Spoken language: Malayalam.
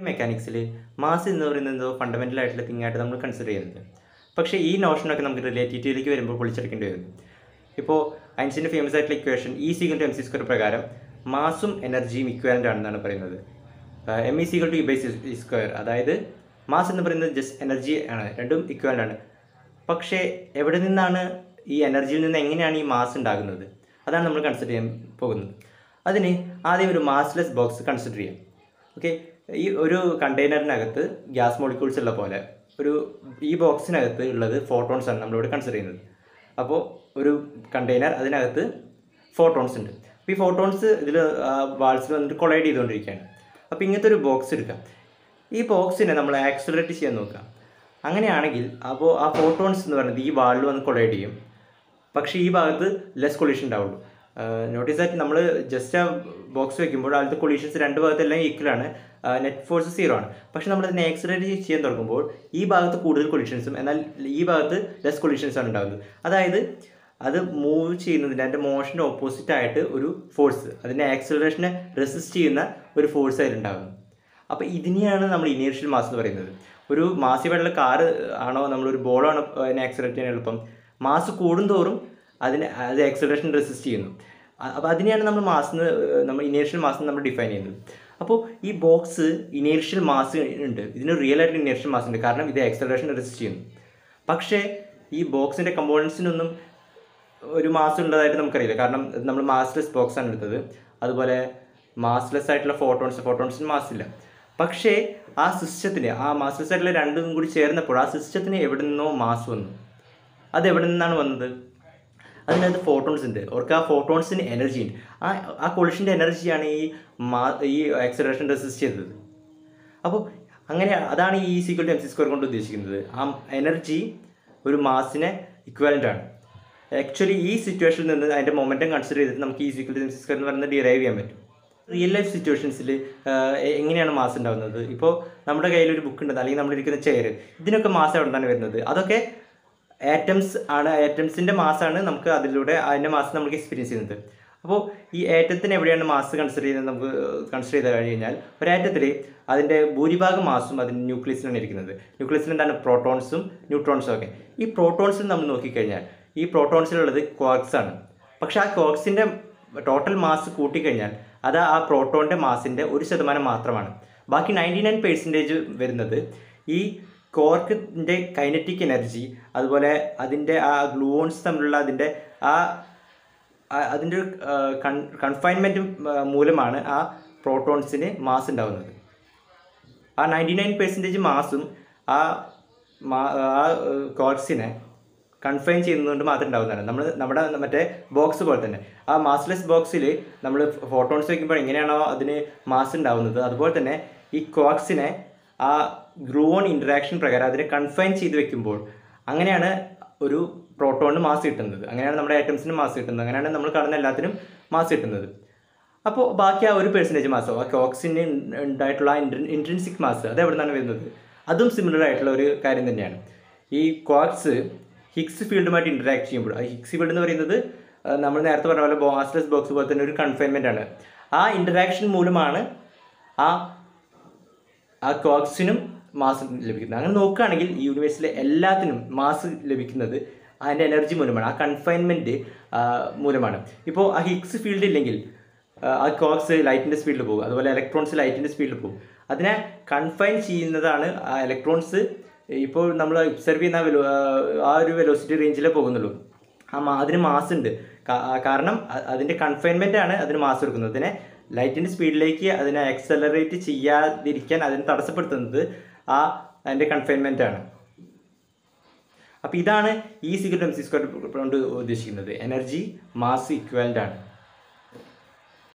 മെക്കാനിക്സിൽ മാസ് എന്ന് പറയുന്നത് എന്തോ ഫണ്ടമെൻ്റൽ ആയിട്ടുള്ള തിങ് ആയിട്ട് നമ്മൾ കൺസിഡർ ചെയ്യുന്നത് പക്ഷേ ഈ നോഷനൊക്കെ നമുക്ക് റിലേറ്റിവിറ്റിയിലേക്ക് വരുമ്പോൾ പൊളിച്ചെടുക്കേണ്ടി വരും ഇപ്പോൾ ഐൻസ്റ്റീൻ്റെ ഫേമസ് ആയിട്ടുള്ള equation E equal to M C square പ്രകാരം മാസും എനർജിയും ഇക്വാലൻ്റ് ആണെന്നാണ് പറയുന്നത് M E equal to E by C square അതായത് മാസ് എന്ന് പറയുന്നത് ജസ്റ്റ് എനർജി ആണ് രണ്ടും ഇക്വാലൻ്റ് ആണ് പക്ഷേ എവിടെ നിന്നാണ് ഈ എനർജിയിൽ നിന്ന് എങ്ങനെയാണ് ഈ മാസ് ഉണ്ടാകുന്നത് അതാണ് നമ്മൾ കൺസിഡർ ചെയ്യാൻ പോകുന്നത് അതിന് ആദ്യം ഒരു മാസ്ലെസ് ബോക്സ് കൺസിഡർ ചെയ്യാം ഓക്കെ ഈ ഒരു കണ്ടെയ്നറിനകത്ത് ഗ്യാസ് മോളിക്യൂൾസ് ഉള്ള പോലെ ഒരു ഈ ബോക്സിനകത്ത് ഉള്ളത് ഫോട്ടോൺസ് ആണ് നമ്മളിവിടെ കൺസിഡർ ചെയ്യുന്നത് അപ്പോൾ ഒരു കണ്ടെയ്നർ അതിനകത്ത് ഫോട്ടോൺസ് ഉണ്ട് അപ്പോൾ ഈ ഫോട്ടോൺസ് ഇതിൽ വാൾസിൽ വന്നിട്ട് കൊളൈഡ് ചെയ്തുകൊണ്ടിരിക്കുകയാണ് അപ്പോൾ ഇങ്ങനത്തെ ഒരു ബോക്സ് എടുക്കാം ഈ ബോക്സിനെ നമ്മൾ ആക്സിലറേറ്റ് ചെയ്യാൻ നോക്കാം അങ്ങനെയാണെങ്കിൽ അപ്പോൾ ആ ഫോട്ടോൺസ് എന്ന് പറയുന്നത് ഈ വാളിൽ വന്ന് കൊളൈഡ് ചെയ്യും പക്ഷേ ഈ ഭാഗത്ത് ലെസ് കൊളീഷൻ ഉണ്ടാവുള്ളൂ നോട്ടീസ് ആയിട്ട് നമ്മൾ ജസ്റ്റ് ആ ബോക്സ് വെക്കുമ്പോൾ അതിലത്തെ കൊളീഷൻസ് രണ്ട് ഭാഗത്തെല്ലാം ഈക്വൽ ആണ് നെറ്റ് ഫോഴ്സ് സീറോ ആണ് പക്ഷേ നമ്മൾ അതിനെ ആക്സിലറേറ്റ് ചെയ്യാൻ തുടങ്ങുമ്പോൾ ഈ ഭാഗത്ത് കൂടുതൽ കൊളീഷൻസും എന്നാൽ ഈ ഭാഗത്ത് ലെസ് കൊളീഷൻസ് ആണ് ഉണ്ടാകുന്നത് അതായത് അത് മൂവ് ചെയ്യുന്നതിന് അതിൻ്റെ മോഷൻ്റെ ഓപ്പോസിറ്റ് ആയിട്ട് ഒരു ഫോഴ്സ് അതിൻ്റെ ആക്സിലറേഷനെ റെസിസ്റ്റ് ചെയ്യുന്ന ഒരു ഫോഴ്സ് അതിലുണ്ടാകുന്നു അപ്പോൾ ഇതിനെയാണ് നമ്മൾ ഇനീഷ്യൽ മാസ് എന്ന് പറയുന്നത് ഒരു മാസിവായിട്ടുള്ള കാറ് ആണോ നമ്മളൊരു ബോളാണോ അതിനെ ആക്സിലറേറ്റ് ചെയ്യാൻ എളുപ്പം മാസ് കൂടുന്തോറും അതിന് അത് ആക്സിലറേഷൻ റെസിസ്റ്റ് ചെയ്യുന്നു അപ്പോൾ അതിനെയാണ് നമ്മൾ മാസ് എന്ന് നമ്മൾ ഇനീഷ്യൽ മാസ് നമ്മൾ ഡിഫൈൻ ചെയ്യുന്നത് അപ്പോൾ ഈ ബോക്സ് ഇനീഷ്യൽ മാസ് ഉണ്ട് ഇതിന് റിയൽ ആയിട്ട് ഇനീഷ്യൽ മാസ് ഉണ്ട് കാരണം ഇത് ആക്സിലറേഷൻ റെസിസ്റ്റ് ചെയ്യുന്നു പക്ഷേ ഈ ബോക്സിൻ്റെ കമ്പോണൻസിനൊന്നും ഒരു മാസ് ഉള്ളതായിട്ട് നമുക്കറിയില്ല കാരണം നമ്മൾ മാസ്ലെസ് ബോക്സ് ആണ് എടുത്തത് അതുപോലെ മാസ്ലെസ് ആയിട്ടുള്ള ഫോട്ടോൺസ് ഫോട്ടോൺസിന് മാസ് ഇല്ല പക്ഷേ ആ സിസ്റ്റത്തിന് ആ മാസ്ലെസ് ആയിട്ടുള്ള രണ്ടും കൂടി ചേർന്നപ്പോൾ ആ സിസ്റ്റത്തിന് എവിടെ നിന്നോ മാസ് വന്നു അത് എവിടെ നിന്നാണ് വന്നത് അതിനകത്ത് ഫോട്ടോൺസ് ഉണ്ട് അവർക്ക് ആ ഫോട്ടോൺസിന് എനർജി ഉണ്ട് ആ ആ കൊളിഷൻ്റെ എനർജിയാണ് ഈ മാ ഈ ആക്സലറേഷൻ റെസിസ്റ്റ് ചെയ്തത് അപ്പോൾ അങ്ങനെ അതാണ് E equal to M C square കൊണ്ട് ഉദ്ദേശിക്കുന്നത് ആ എനർജി ഒരു മാസിനെ ഇക്വാലൻ്റ് ആണ് ആക്ച്വലി ഈ സിറ്റുവേഷനിൽ നിന്ന് അതിൻ്റെ മൊമെൻറ്റം കൺസിഡർ ചെയ്തിട്ട് നമുക്ക് E equal to M C square എന്ന് പറയുന്നത് ഡിറൈവ് ചെയ്യാൻ പറ്റും റിയൽ ലൈഫ് സിറ്റുവേഷൻസിൽ എങ്ങനെയാണ് മാസ് ഉണ്ടാകുന്നത് ഇപ്പോൾ നമ്മുടെ കയ്യിൽ ഒരു ബുക്ക് ഉണ്ട് അല്ലെങ്കിൽ നമ്മളിരിക്കുന്ന ചെയർ ഇതിനൊക്കെ മാസ് എവിടെ നിന്നാണ് വരുന്നത് അതൊക്കെ ആറ്റംസ് ആണ് ആറ്റംസിൻ്റെ മാസാണ് നമുക്ക് അതിലൂടെ അതിൻ്റെ മാസ് നമുക്ക് എക്സ്പീരിയൻസ് ചെയ്യുന്നത് അപ്പോൾ ഈ ആറ്റത്തിന് എവിടെയാണ് മാസ് കൺസിഡർ ചെയ്യുന്നത് നമുക്ക് കൺസിഡർ ചെയ്ത് കഴിഞ്ഞാൽ ഒരു ആറ്റത്തിൽ അതിൻ്റെ ഭൂരിഭാഗം മാസും അതിൻ്റെ ന്യൂക്ലിയസിലാണ് ഇരിക്കുന്നത് ന്യൂക്ലിയസിൽ എന്താണ് പ്രോട്ടോൺസും ന്യൂട്രോൺസും ഒക്കെ ഈ പ്രോട്ടോൺസിൽ നമ്മൾ നോക്കിക്കഴിഞ്ഞാൽ ഈ പ്രോട്ടോൺസിലുള്ളത് ക്വാക്സ് ആണ് പക്ഷേ ആ ക്വാക്സിൻ്റെ ടോട്ടൽ മാസ് കൂട്ടിക്കഴിഞ്ഞാൽ അത് ആ പ്രോട്ടോണിൻ്റെ മാസിൻ്റെ ഒരു ശതമാനം മാത്രമാണ് ബാക്കി നയൻറ്റി നയൻ പെർസെൻറ്റേജ് വരുന്നത് ഈ കോർക്കിൻ്റെ കൈനറ്റിക് എനർജി അതുപോലെ അതിൻ്റെ ആ ഗ്ലൂവോൺസ് തമ്മിലുള്ള അതിൻ്റെ ആ ആ- അതിൻ്റെ ഒരു കൺ കൺഫൈൻമെൻറ്റ് മൂലമാണ് ആ പ്രോട്ടോൺസിന് മാസ് ഉണ്ടാകുന്നത് ആ നയൻറ്റി നയൻ പെർസെൻറ്റേജ് മാസും ആ മാ- ആ കോർക്സിനെ കൺഫൈൻ ചെയ്യുന്നതുകൊണ്ട് മാത്രം ഉണ്ടാകുന്നതാണ് നമ്മൾ നമ്മുടെ മറ്റേ ബോക്സ് പോലെ തന്നെ ആ മാസ്ലെസ് ബോക്സിൽ നമ്മൾ ഫോട്ടോൺസ് വയ്ക്കുമ്പോൾ എങ്ങനെയാണോ അതിന് മാസ് ഉണ്ടാകുന്നത് അതുപോലെ തന്നെ ഈ കോക്സിനെ ആ ഗ്രൂവോൺ ഇൻറ്ററാക്ഷൻ പ്രകാരം അതിനെ കൺഫൈൻ ചെയ്ത് വെക്കുമ്പോൾ അങ്ങനെയാണ് ഒരു പ്രോട്ടോണിന് മാസ് കിട്ടുന്നത് അങ്ങനെയാണ് നമ്മുടെ ഐറ്റംസിന് മാസ് കിട്ടുന്നത് അങ്ങനെയാണ് നമ്മൾ കാണുന്ന എല്ലാത്തിനും മാസ് കിട്ടുന്നത് അപ്പോൾ ബാക്കി ആ ഒരു പെർസെൻറ്റേജ് മാസോ ആ കോക്സിന് ഉണ്ടായിട്ടുള്ള ആ ഇൻട്രൻസിക് മാസ് അത് എവിടെ നിന്നാണ് വരുന്നത് അതും സിമിലർ ആയിട്ടുള്ള ഒരു കാര്യം തന്നെയാണ് ഈ ക്വാക്സ് ഹിക്സ് ഫീൽഡുമായിട്ട് ഇൻറ്ററാക്ട് ചെയ്യുമ്പോൾ ആ ഹിക്സ് ഫീൽഡ് എന്ന് പറയുന്നത് ആ, നമ്മൾ നേരത്തെ പറഞ്ഞ പോലെ ബോസ്ലെസ് ബോക്സ് പോലെ തന്നെ ഒരു കൺഫൈൻമെൻ്റ് ആണ് ആ ഇൻറ്ററാക്ഷൻ മൂലമാണ് ആ ആ ക്വാക്സിനും മാസ് ലഭിക്കുന്നത് അങ്ങനെ നോക്കുകയാണെങ്കിൽ ഈ യൂണിവേഴ്സിലെ എല്ലാത്തിനും മാസ് ലഭിക്കുന്നത് അതിൻ്റെ എനർജി മൂലമാണ് ആ കൺഫൈൻമെൻറ്റ് മൂലമാണ് ഇപ്പോൾ ആ ഹിക്സ് ഫീൽഡ് ഇല്ലെങ്കിൽ ആ, ആ ക്വാക്സ് ലൈറ്റിൻ്റെ സ്പീഡിൽ പോകും അതുപോലെ ഇലക്ട്രോൺസ് ലൈറ്റിൻ്റെ സ്പീഡിൽ പോകും അതിനെ കൺഫൈൻ ചെയ്യുന്നതാണ് ആ ഇലക്ട്രോൺസ് ഇപ്പോൾ നമ്മൾ ഒബ്സർവ് ചെയ്യുന്ന വെലോ ആ ഒരു വെലോസിറ്റി റേഞ്ചിലേ പോകുന്നുള്ളൂ ആ മാ അതിന് മാസ് ഉണ്ട് കാ- ആ കാരണം അ- അതിൻ്റെ കൺഫൈൻമെൻ്റ് ആണ് അതിന് മാസ് കൊടുക്കുന്നത് അതിനെ ലൈറ്റിൻ്റെ സ്പീഡിലേക്ക് അതിനെ ആക്സലറേറ്റ് ചെയ്യാതിരിക്കാൻ അതിനെ തടസ്സപ്പെടുത്തുന്നത് ആ അതിൻ്റെ കൺഫൈൻമെൻ്റ് ആണ് അപ്പോൾ ഇതാണ് ഈ സിഗരറ്റ് എം സി സ്ക്വയർ കൊണ്ട് ഉദ്ദേശിക്കുന്നത് എനർജി മാസ് ഇക്വലൻ്റ് ആണ്